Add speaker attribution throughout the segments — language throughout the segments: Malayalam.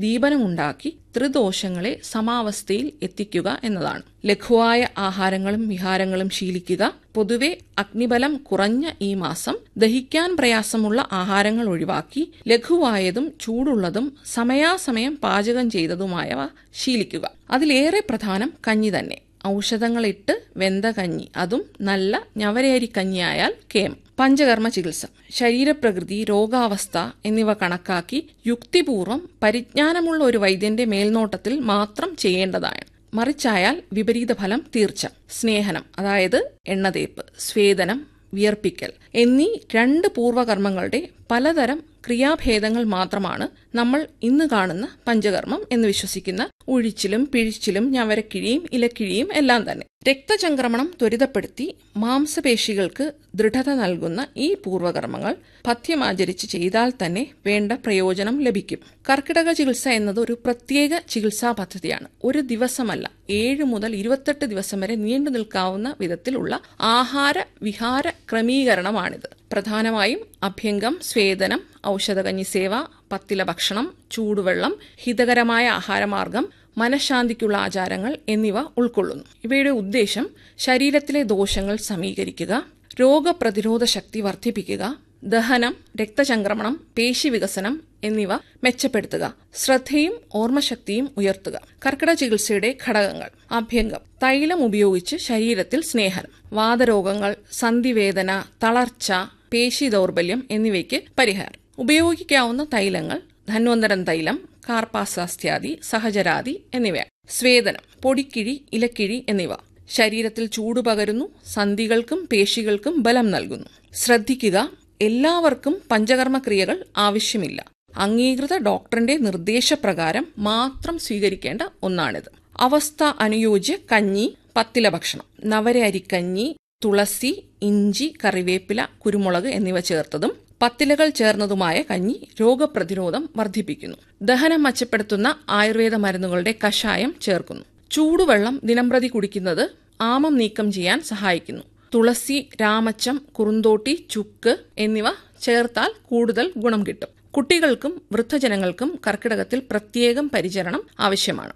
Speaker 1: ദീപനമുണ്ടാക്കി ത്രിദോഷങ്ങളെ സമാവസ്ഥയിൽ എത്തിക്കുക എന്നതാണ് ലഘുവായ ആഹാരങ്ങളും വിഹാരങ്ങളും ശീലിക്കുക പൊതുവെ അഗ്നിബലം കുറഞ്ഞ ഈ മാസം ദഹിക്കാൻ പ്രയാസമുള്ള ആഹാരങ്ങൾ ഒഴിവാക്കി ലഘുവായതും ചൂടുള്ളതും സമയാസമയം പാചകം ചെയ്തതുമായവ ശീലിക്കുക അതിലേറെ പ്രധാനം കഞ്ഞി തന്നെ ഔഷധങ്ങളിട്ട് വെന്ത കഞ്ഞി അതും നല്ല ഞവരയരി കഞ്ഞിയായാൽ കേം പഞ്ചകർമ്മ ചികിത്സ ശരീരപ്രകൃതി രോഗാവസ്ഥ എന്നിവ കണക്കാക്കി യുക്തിപൂർവം പരിജ്ഞാനമുള്ള ഒരു വൈദ്യന്റെ മേൽനോട്ടത്തിൽ മാത്രം ചെയ്യേണ്ടതാണ് മറിച്ചായാൽ വിപരീത ഫലം തീർച്ച സ്നേഹനം അതായത് എണ്ണതേപ്പ് സ്വേദനം വിയർപ്പിക്കൽ എന്നീ രണ്ട് പൂർവകർമ്മങ്ങളുടെ പലതരം ക്രിയാഭേദങ്ങൾ മാത്രമാണ് നമ്മൾ ഇന്ന് കാണുന്ന പഞ്ചകർമ്മം എന്ന് വിശ്വസിക്കുന്ന ഉഴിച്ചിലും പിഴിച്ചിലും ഞവരക്കിഴിയും ഇലക്കിഴിയും എല്ലാം തന്നെ രക്തചംക്രമണം ത്വരിതപ്പെടുത്തി മാംസപേശികൾക്ക് ദൃഢത നൽകുന്ന ഈ പൂർവകർമ്മങ്ങൾ പഥ്യമാചരിച്ച് ചെയ്താൽ തന്നെ വേണ്ട പ്രയോജനം ലഭിക്കും കർക്കിടക ചികിത്സ എന്നത് ഒരു പ്രത്യേക ചികിത്സാ പദ്ധതിയാണ് ഒരു ദിവസമല്ല ഏഴ് മുതൽ ഇരുപത്തെട്ട് ദിവസം വരെ നീണ്ടു നിൽക്കാവുന്ന വിധത്തിലുള്ള ആഹാര വിഹാര ക്രമീകരണമാണിത് പ്രധാനമായും അഭ്യംഗം സ്വേദനം ഔഷധകഞ്ഞി സേവ പത്തില ഭക്ഷണം ചൂടുവെള്ളം ഹിതകരമായ ആഹാരമാർഗം മനഃശാന്തിക്കുള്ള ആചാരങ്ങൾ എന്നിവ ഉൾക്കൊള്ളുന്നു ഇവയുടെ ഉദ്ദേശം ശരീരത്തിലെ ദോഷങ്ങൾ സമീകരിക്കുക രോഗപ്രതിരോധ ശക്തി വർദ്ധിപ്പിക്കുക ദഹനം രക്തചംക്രമണം പേശി വികസനം എന്നിവ മെച്ചപ്പെടുത്തുക ശ്രദ്ധയും ഓർമ്മശക്തിയും ഉയർത്തുക കർക്കിടക ചികിത്സയുടെ ഘടകങ്ങൾ അഭ്യംഗം തൈലം ഉപയോഗിച്ച് ശരീരത്തിൽ സ്നേഹനം വാതരോഗങ്ങൾ സന്ധിവേദന തളർച്ച പേശി ദൗർബല്യം എന്നിവയ്ക്ക് പരിഹാരം ഉപയോഗിക്കാവുന്ന തൈലങ്ങൾ ധന്വന്തരം തൈലം കാർപ്പാസാസ്ത്യാദി സഹജരാതി എന്നിവ സ്വേദനം പൊടിക്കിഴി ഇലക്കിഴി എന്നിവ ശരീരത്തിൽ ചൂട് പകരുന്നു സന്ധികൾക്കും പേശികൾക്കും ബലം നൽകുന്നു ശ്രദ്ധിക്കുക എല്ലാവർക്കും പഞ്ചകർമ്മക്രിയകൾ ആവശ്യമില്ല അംഗീകൃത ഡോക്ടറിന്റെ നിർദ്ദേശപ്രകാരം മാത്രം സ്വീകരിക്കേണ്ട ഒന്നാണിത് അവസ്ഥ അനുയോജ്യ കഞ്ഞി പത്തില ഭക്ഷണം നവര അരിക്കഞ്ഞി തുളസി ഇഞ്ചി കറിവേപ്പില കുരുമുളക് എന്നിവ ചേർത്തതും പത്തിലകൾ ചേർന്നതുമായ കഞ്ഞി രോഗപ്രതിരോധം വർദ്ധിപ്പിക്കുന്നു ദഹനം മെച്ചപ്പെടുത്തുന്ന ആയുർവേദ മരുന്നുകളുടെ കഷായം ചേർക്കുന്നു ചൂടുവെള്ളം ദിനംപ്രതി കുടിക്കുന്നത് ആമം നീക്കം ചെയ്യാൻ സഹായിക്കുന്നു തുളസി രാമച്ചം കുറുന്തോട്ടി ചുക്ക് എന്നിവ ചേർത്താൽ കൂടുതൽ ഗുണം കിട്ടും കുട്ടികൾക്കും വൃദ്ധജനങ്ങൾക്കും കർക്കിടകത്തിൽ പ്രത്യേകം പരിചരണം ആവശ്യമാണ്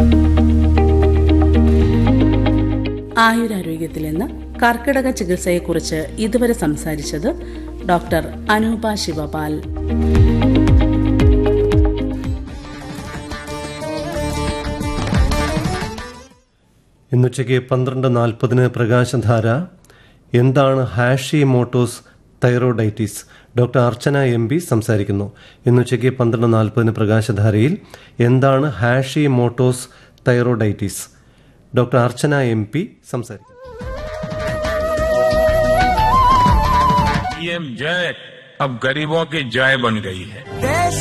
Speaker 2: ആയുരാരോഗ്യത്തിൽ നിന്ന് കർക്കിടക ചികിത്സയെക്കുറിച്ച് ഇതുവരെ സംസാരിച്ചത് ഡോക്ടർ അനൂപ ശിവപാൽ
Speaker 3: ഇന്നുച്ചയ്ക്ക് പന്ത്രണ്ട് നാൽപ്പതിന് പ്രകാശധാര എന്താണ് Hashimoto's thyroiditis doctor Archana M P സംസാരിക്കുന്നു ഇന്നുച്ചയ്ക്ക് പന്ത്രണ്ട് നാൽപ്പതിന് പ്രകാശധാരയിൽ എന്താണ് Hashimoto's thyroiditis doctor Archana M P സംസാരിക്കുന്നു
Speaker 4: पीएम जय अब गरीबों की जय बन गई है